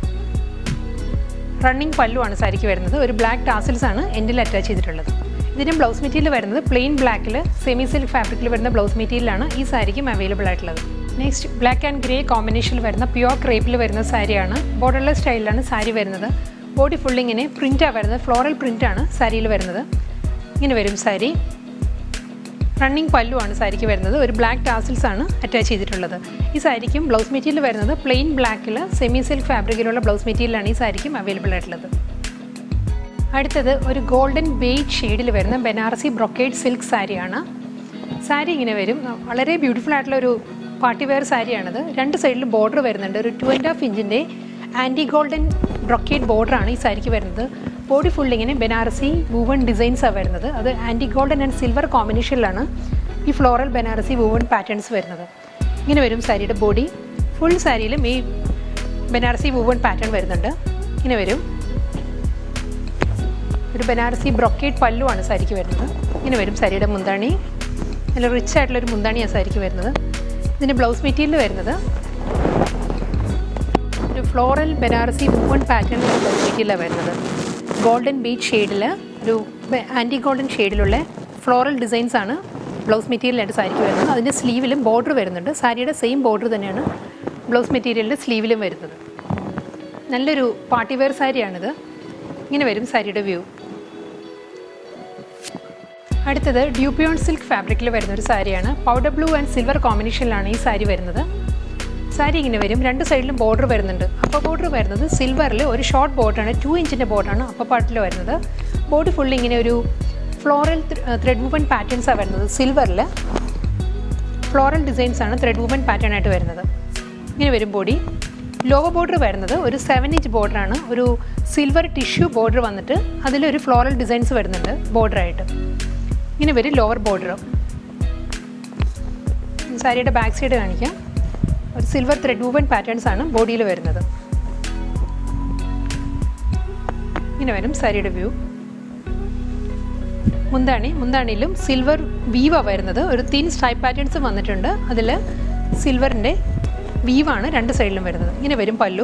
റണ്ണിങ് പല്ലുവാണ് സാരിക്ക് വരുന്നത് ഒരു ബ്ലാക്ക് ടാസിൽസ് ആണ് എൻഡിൽ അറ്റാച്ച് ചെയ്തിട്ടുള്ളത് ഇതിന് ബ്ലൗസ് മെറ്റീരിയൽ വരുന്നത് പ്ലെയിൻ ബ്ലാക്കിൽ സെമി സിൽക്ക് ഫാബ്രിക്കിൽ വരുന്ന ബ്ലൗസ് മെറ്റീരിയലാണ് ഈ സാരിക്കും അവൈലബിൾ ആയിട്ടുള്ളത് നെക്സ്റ്റ് ബ്ലാക്ക് ആൻഡ് ഗ്രേ കോമ്പിനേഷനിൽ വരുന്ന പ്യുവർ ക്രേപ്പിൽ വരുന്ന സാരിയാണ് ബോർഡർലെസ് സ്റ്റൈലിലാണ് സാരി വരുന്നത് ബോഡി ഫുള്ളിങ്ങനെ പ്രിൻറ്റാണ് വരുന്നത് ഫ്ലോറൽ പ്രിൻ്റാണ് സാരിയിൽ വരുന്നത് ഇങ്ങനെ വരും സാരി റണ്ണിങ് പല്ലുവാണ് സാരിക്ക് വരുന്നത് ഒരു ബ്ലാക്ക് ടാസിൽസ് ആണ് അറ്റാച്ച് ചെയ്തിട്ടുള്ളത് ഈ സാരിക്കും ബ്ലൗസ് മെറ്റീരിയൽ വരുന്നത് പ്ലെയിൻ ബ്ലാക്കിൽ സെമി സിൽക്ക് ഫാബ്രിക്കിലുള്ള ബ്ലൗസ് മെറ്റീരിയലാണ് ഈ സാരിക്കും അവൈലബിൾ ആയിട്ടുള്ളത് അടുത്തത് ഒരു ഗോൾഡൻ ബെയ്റ്റ് ഷെയ്ഡിൽ വരുന്ന ബനാറസി ബ്രൊക്കേഡ് സിൽക്ക് സാരിയാണ് സാരി ഇങ്ങനെ വരും വളരെ ബ്യൂട്ടിഫുൾ ആയിട്ടുള്ള ഒരു പാർട്ടി വെയർ സാരിയാണിത് രണ്ട് സൈഡിലും ബോർഡർ വരുന്നുണ്ട് ഒരു ടു ആൻഡ് ഹാഫ് ഇഞ്ചിൻ്റെ ആൻറ്റി ഗോൾഡൻ ബ്രൊക്കേഡ് ബോർഡറാണ് ഈ സാരിക്ക് വരുന്നത് ബോഡി ഫുൾ ഇങ്ങനെ ബനാറസി വൂവൺ ഡിസൈൻസാണ് വരുന്നത് അത് ആൻറ്റി ഗോൾഡൻ ആൻഡ് സിൽവർ കോമ്പിനേഷനിലാണ് ഈ ഫ്ലോറൽ ബനാറസി വൂവൺ പാറ്റേൺസ് വരുന്നത് ഇങ്ങനെ വരും സാരിയുടെ ബോഡി ഫുൾ സാരിയിലും ഈ ബനാറസി വൂവൺ പാറ്റേൺ വരുന്നുണ്ട് ഇങ്ങനെ വരും ഒരു ബനാറസി ബ്രൊക്കേഡ് പല്ലുവാണ് സാരിക്ക് വരുന്നത് ഇങ്ങനെ വരും സാരിയുടെ മുന്താണി നല്ല റിച്ച് ആയിട്ടുള്ളൊരു മുന്താണിയാണ് സാരിക്ക് വരുന്നത് ഇതിൻ്റെ ബ്ലൗസ് മെറ്റീരിയൽ വരുന്നത് ഒരു floral Banarasi woven pattern blouse മെറ്റീരിയലാണ് വരുന്നത് ഗോൾഡൻ ബീച്ച് ഷെയ്ഡിൽ ഒരു ആൻറ്റി ഗോൾഡൻ ഷെയ്ഡിലുള്ള ഫ്ലോറൽ ഡിസൈൻസ് ആണ് ബ്ലൗസ് മെറ്റീരിയലായിട്ട് സാരിക്ക് വരുന്നത് അതിൻ്റെ സ്ലീവിലും ബോർഡർ വരുന്നുണ്ട് സാരിയുടെ സെയിം ബോർഡർ തന്നെയാണ് ബ്ലൗസ് മെറ്റീരിയലിൻ്റെ സ്ലീവിലും വരുന്നത് നല്ലൊരു പാർട്ടി വെയർ സാരിയാണിത് ഇങ്ങനെ വരും സാരിയുടെ വ്യൂ അടുത്തത് ഡ്യൂപ്പിയോൺ സിൽക്ക് ഫാബ്രിക്കിൽ വരുന്ന ഒരു സാരിയാണ് പൗഡർ ബ്ലൂ ആൻഡ് സിൽവർ കോമ്പിനേഷനിലാണ് ഈ സാരി വരുന്നത് സാരി ഇങ്ങനെ വരും രണ്ട് സൈഡിലും ബോർഡർ വരുന്നുണ്ട് അപ്പർ ബോർഡർ വരുന്നത് സിൽവറിൽ ഒരു ഷോർട്ട് ബോർഡറാണ് ടു ഇഞ്ചിൻ്റെ ബോർഡറാണ് അപ്പർ പാർട്ടിൽ വരുന്നത് ബോഡി ഫുള്ളി ഇങ്ങനെ ഒരു ഫ്ലോറൽ ത്രെഡ് വുമൻ പാറ്റേൺസാണ് വരുന്നത് സിൽവറിൽ ഫ്ലോറൽ ഡിസൈൻസ് ആണ് ത്രെഡ് വുമൻ പാറ്റേൺ ആയിട്ട് വരുന്നത് ഇങ്ങനെ വരും ബോഡി ലോവർ ബോർഡർ വരുന്നത് ഒരു സെവൻ ഇഞ്ച് ബോർഡറാണ് ഒരു സിൽവർ ടിഷ്യൂ ബോർഡർ വന്നിട്ട് അതിലൊരു ഫ്ലോറൽ ഡിസൈൻസ് വരുന്നുണ്ട് ബോർഡറായിട്ട് ഇങ്ങനെ വരും ലോവർ ബോർഡർ സാരിയുടെ ബാക്ക് സൈഡ് കാണിക്കാം ഒരു സിൽവർ ത്രെഡ് വൂവൻ പാറ്റേൺസ് ആണ് ബോഡിയിൽ വരുന്നത് ഇങ്ങനെ വരും സാരിയുടെ വ്യൂ മുന്താണി മുന്താണിയിലും സിൽവർ വീവാണ് വരുന്നത് ഒരു തിൻ സ്ട്രൈപ്പ് പാറ്റേൺസ് വന്നിട്ടുണ്ട് അതിൽ സിൽവറിൻ്റെ വീവാണ് രണ്ട് സൈഡിലും വരുന്നത് ഇങ്ങനെ വരും പല്ലു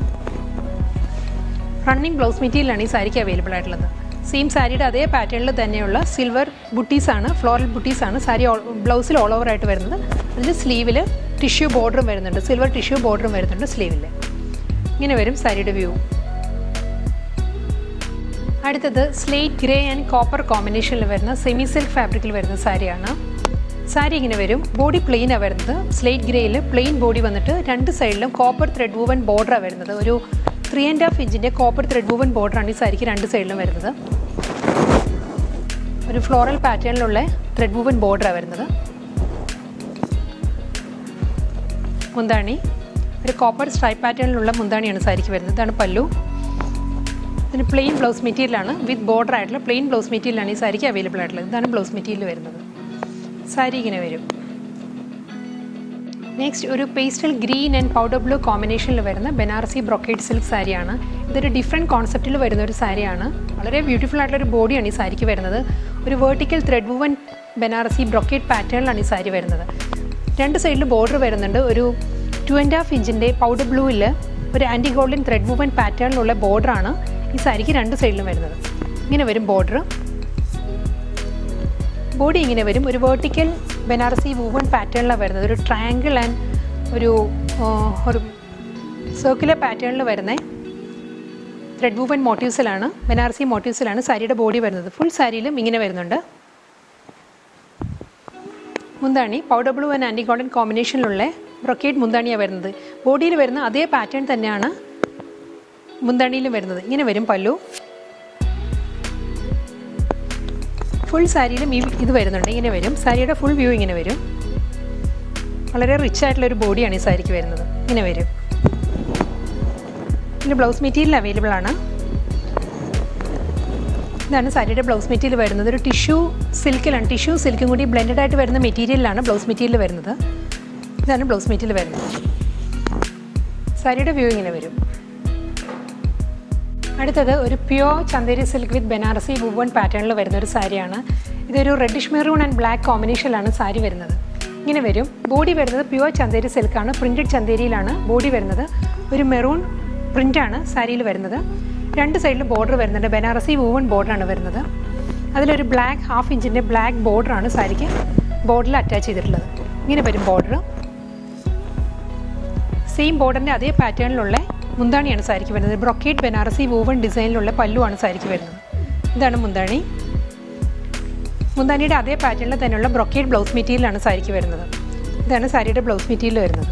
റണ്ണിങ് ബ്ലൗസ് മെറ്റീരിയലാണ് ഈ സാരിക്ക് അവൈലബിൾ ആയിട്ടുള്ളത് സെയിം സാരിയുടെ അതേ പാറ്റേണിൽ തന്നെയുള്ള സിൽവർ ബുട്ടീസാണ് ഫ്ലോറൽ ബുട്ടീസാണ് സാരി ബ്ലൗസിൽ ഓൾ ഓവർ ആയിട്ട് വരുന്നത് അതിൽ സ്ലീവിൽ ടിഷ്യൂ ബോർഡറും വരുന്നുണ്ട് സിൽവർ ടിഷ്യൂ ബോർഡറും വരുന്നുണ്ട് സ്ലീവിൽ ഇങ്ങനെ വരും സാരിയുടെ വ്യൂ അടുത്തത് സ്ലേറ്റ് ഗ്രേ ആൻഡ് കോപ്പർ കോമ്പിനേഷനിൽ വരുന്ന സെമി സിൽക്ക് ഫാബ്രിക്കിൽ വരുന്ന സാരിയാണ് സാരി ഇങ്ങനെ വരും ബോഡി പ്ലെയിനാണ് വരുന്നത് സ്ലേറ്റ് ഗ്രേയിൽ പ്ലെയിൻ ബോഡി വന്നിട്ട് രണ്ട് സൈഡിലും കോപ്പർ ത്രെഡ് വൂവൻ ബോർഡറാണ് വരുന്നത് ഒരു ത്രീ ആൻഡ് ഹാഫ് ഇഞ്ചിൻ്റെ കോപ്പർ ത്രെഡ് വൂവൻ ബോർഡറാണ് ഈ സാരിക്ക് രണ്ട് സൈഡിലും വരുന്നത് ഒരു ഫ്ലോറൽ പാറ്റേണിലുള്ള ത്രെഡ് വൂവൻ ബോർഡറാണ് വരുന്നത് മുന്താണി ഒരു കോപ്പർ സ്ട്രൈപ്പ് പാറ്റേണിലുള്ള മുന്താണിയാണ് സാരിക്ക് വരുന്നത് ഇതാണ് പല്ലു ഇതിന് പ്ലെയിൻ ബ്ലൗസ് മെറ്റീരിയലാണ് വിത്ത് ബോർഡർ ആയിട്ടുള്ള പ്ലെയിൻ ബ്ലൗസ് മെറ്റീരിയലാണ് ഈ സാരിക്ക് അവൈലബിൾ ആയിട്ടുള്ളത് ഇതാണ് ബ്ലൗസ് മെറ്റീരിയൽ വരുന്നത് സാരി ഇങ്ങനെ വരും നെക്സ്റ്റ് ഒരു pastel green and powder blue കോമ്പിനേഷനിൽ വരുന്ന ബനാറസി ബ്രൊക്കേഡ് സിൽക്ക് സാരിയാണ് ഇതൊരു ഡിഫറെൻറ്റ് കോൺസെപ്റ്റിൽ വരുന്ന ഒരു സാരിയാണ് വളരെ ബ്യൂട്ടിഫുൾ ആയിട്ടുള്ള ഒരു ബോഡിയാണ് ഈ സാരിക്ക് വരുന്നത് ഒരു vertical thread woven Banarasi brocade പാറ്റേണിലാണ് ഈ സാരി വരുന്നത് രണ്ട് സൈഡിൽ ബോർഡർ വരുന്നുണ്ട് ഒരു ടു ആൻഡ് ഹാഫ് ഇഞ്ചിൻ്റെ പൗഡർ ബ്ലൂവിൽ ഒരു ആൻറ്റി ഗോൾഡൻ ത്രെഡ് വുവൻ പാറ്റേണിലുള്ള ബോർഡറാണ് ഈ സാരിക്ക് രണ്ട് സൈഡിലും വരുന്നത് ഇങ്ങനെ വരും ബോർഡർ ബോഡി ഇങ്ങനെ വരും ഒരു വേർട്ടിക്കൽ ബനാറസി വൂവൺ പാറ്റേണിലാണ് വരുന്നത് ഒരു ട്രയാങ്കിൾ ആൻഡ് ഒരു ഒരു സർക്കുലർ പാറ്റേണിൽ വരുന്ന ത്രെഡ് വൂവൻ മോട്ടീവ്സിലാണ് ബനാറസി മോട്ടീവ്സിലാണ് സാരിയുടെ ബോഡി വരുന്നത് ഫുൾ സാരിയിലും ഇങ്ങനെ വരുന്നുണ്ട് മുന്താണി powder blue and antique golden കോമ്പിനേഷനിലുള്ള ബ്രൊക്കേഡ് മുന്താണിയാണ് വരുന്നത് ബോഡിയിൽ വരുന്ന അതേ പാറ്റേൺ തന്നെയാണ് മുന്താണിയിലും വരുന്നത് ഇങ്ങനെ വരും പല്ലു ഫുൾ സാരിയിലും ഈ ഇത് വരുന്നുണ്ട് ഇങ്ങനെ വരും സാരിയുടെ ഫുൾ വ്യൂ ഇങ്ങനെ വരും വളരെ റിച്ച് ആയിട്ടുള്ള ഒരു ബോഡിയാണ് ഈ സാരിക്ക് വരുന്നത് ഇങ്ങനെ വരും ഇതിൻ്റെ ബ്ലൗസ് മെറ്റീരിയൽ അവൈലബിൾ ആണ് ഇതാണ് സാരിയുടെ ബ്ലൗസ് മെറ്റീരിയൽ വരുന്നത് ഒരു ടിഷ്യൂ സിൽക്കിലാണ് ടിഷ്യൂ സിൽക്കും കൂടി ബ്ലെൻഡഡ് ആയിട്ട് വരുന്ന മെറ്റീരിയലാണ് ബ്ലൗസ് മെറ്റീരിയൽ വരുന്നത് ഇതാണ് ബ്ലൗസ് മെറ്റീരിയൽ വരുന്നത് സാരിയുടെ വ്യൂ ഇങ്ങനെ വരും അടുത്തത് ഒരു pure Chanderi silk with Banarasi woven പാറ്റേണിൽ വരുന്ന ഒരു സാരിയാണ് ഇതൊരു റെഡിഷ് മെറൂൺ ആൻഡ് ബ്ലാക്ക് കോമ്പിനേഷനിലാണ് സാരി വരുന്നത് ഇങ്ങനെ വരും ബോഡി വരുന്നത് പ്യുവർ ചന്ദേരി സിൽക്കാണ് പ്രിൻറ്റഡ് ചന്ദേരിയിലാണ് ബോഡി വരുന്നത് ഒരു മെറൂൺ പ്രിൻ്റാണ് സാരിയിൽ വരുന്നത് രണ്ട് സൈഡിലും ബോർഡർ വരുന്നുണ്ട് ബനാറസി വൂവൺ ബോർഡറാണ് വരുന്നത് അതിലൊരു ബ്ലാക്ക് ഹാഫ് ഇഞ്ചിൻ്റെ ബ്ലാക്ക് ബോർഡറാണ് സാരിക്ക് ബോർഡറിൽ അറ്റാച്ച് ചെയ്തിട്ടുള്ളത് ഇങ്ങനെ വരും ബോർഡർ സെയിം ബോർഡറിൻ്റെ അതേ പാറ്റേണിലുള്ള മുന്താണിയാണ് സാരിക്ക് വരുന്നത് ബ്രൊക്കേറ്റ് ബനാറസി വൂവൺ ഡിസൈനിലുള്ള പല്ലുവാണ് സാരിക്ക് വരുന്നത് ഇതാണ് മുന്താണി മുന്താണിയുടെ അതേ പാറ്റേണിൽ തന്നെയുള്ള ബ്രൊക്കേറ്റ് ബ്ലൗസ് മെറ്റീരിയലാണ് സാരിക്ക് വരുന്നത് ഇതാണ് സാരിയുടെ ബ്ലൗസ് മെറ്റീരിയൽ വരുന്നത്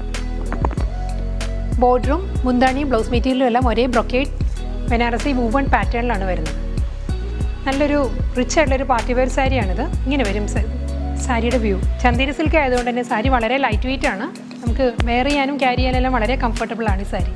ബോർഡറും മുന്താണിയും ബ്ലൗസ് മെറ്റീരിയലും എല്ലാം ഒരേ ബ്രൊക്കേറ്റ് ബനാറസി വൂവൺ പാറ്റേണിലാണ് വരുന്നത് നല്ലൊരു റിച്ച് ആയിട്ടുള്ളൊരു പാർട്ടി വെയർ സാരിയാണിത് ഇങ്ങനെ വരും സാരിയുടെ വ്യൂ ചന്ദേരി സിൽക്ക് ആയതുകൊണ്ട് തന്നെ സാരി വളരെ ലൈറ്റ് വെയിറ്റ് ആണ് നമുക്ക് വെയർ ചെയ്യാനും ക്യാരി ചെയ്യാനെല്ലാം വളരെ കംഫർട്ടബിൾ ആണ് ഈ സാരി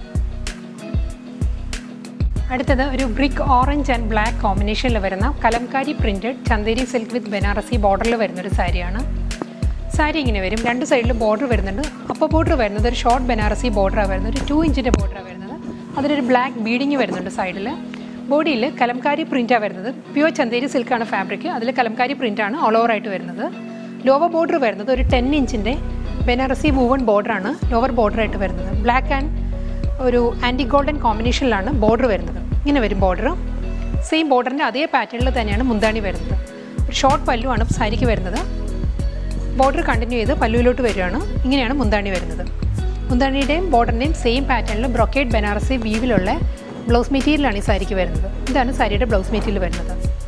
അടുത്തത് ഒരു ബ്രിക്ക് ഓറഞ്ച് ആൻഡ് ബ്ലാക്ക് കോമ്പിനേഷനിൽ വരുന്ന kalamkari printed Chanderi silk with Banarasi ബോർഡറിൽ വരുന്ന ഒരു സാരിയാണ് സാരി ഇങ്ങനെ വരും രണ്ട് സൈഡിലും ബോർഡർ വരുന്നുണ്ട് അപ്പോൾ ബോർഡർ വരുന്നത് ഒരു ഷോർട്ട് ബനാറസി ബോർഡറാണ് വരുന്നത് ഒരു ടു ഇഞ്ചിൻ്റെ ബോർഡറാണ് വരുന്നത് അതിലൊരു ബ്ലാക്ക് ബീഡിങ് വരുന്നുണ്ട് സൈഡിൽ ബോഡിയിൽ കലംകാരി പ്രിൻറ്റാണ് വരുന്നത് പ്യുവർ ചന്ദേരി സിൽക്കാണ് ഫാബ്രിക് അതിൽ കലംകാരി പ്രിൻ്റാണ് ഓൾ ഓവർ ആയിട്ട് വരുന്നത് ലോവർ ബോർഡർ വരുന്നത് ഒരു ടെൻ ഇഞ്ചിൻ്റെ ബനാറസി വൂവൺ ബോർഡറാണ് ലോവർ ബോർഡറായിട്ട് വരുന്നത് ബ്ലാക്ക് ആൻഡ് ഒരു ആൻറ്റി ഗോൾഡൻ കോമ്പിനേഷനിലാണ് ബോർഡർ വരുന്നത് ഇങ്ങനെ വരും ബോർഡർ സെയിം ബോർഡറിൻ്റെ അതേ പാറ്റേണിൽ തന്നെയാണ് മുന്താണി വരുന്നത് ഒരു ഷോർട്ട് പല്ലുവാണ് സാരിക്ക് വരുന്നത് ബോർഡർ കണ്ടിന്യൂ ചെയ്ത് പല്ലുവിലോട്ട് വരികയാണ് ഇങ്ങനെയാണ് മുന്താണി വരുന്നത് മുന്താണിയുടെയും ബോർഡറിൻ്റെയും സെയിം പാറ്റേണിൽ ബ്രൊക്കേഡ് ബനാറസി വീവിലുള്ള ബ്ലൗസ് മെറ്റീരിയലാണ് ഈ സാരിക്ക് വരുന്നത് ഇതാണ് സാരിയുടെ ബ്ലൗസ് മെറ്റീരിയൽ വരുന്നത്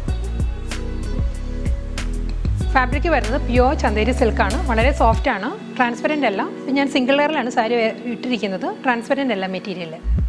ഫാബ്രിക് വരുന്നത് പ്യുവർ ചന്തേരി സിൽക്കാണ് വളരെ സോഫ്റ്റ് ആണ് ട്രാൻസ്പെറൻ്റ് അല്ല ഞാൻ സിംഗിൾ ലെയറിലാണ് സാരി ഇട്ടിരിക്കുന്നത് ട്രാൻസ്പെറൻ്റ് അല്ല മെറ്റീരിയൽ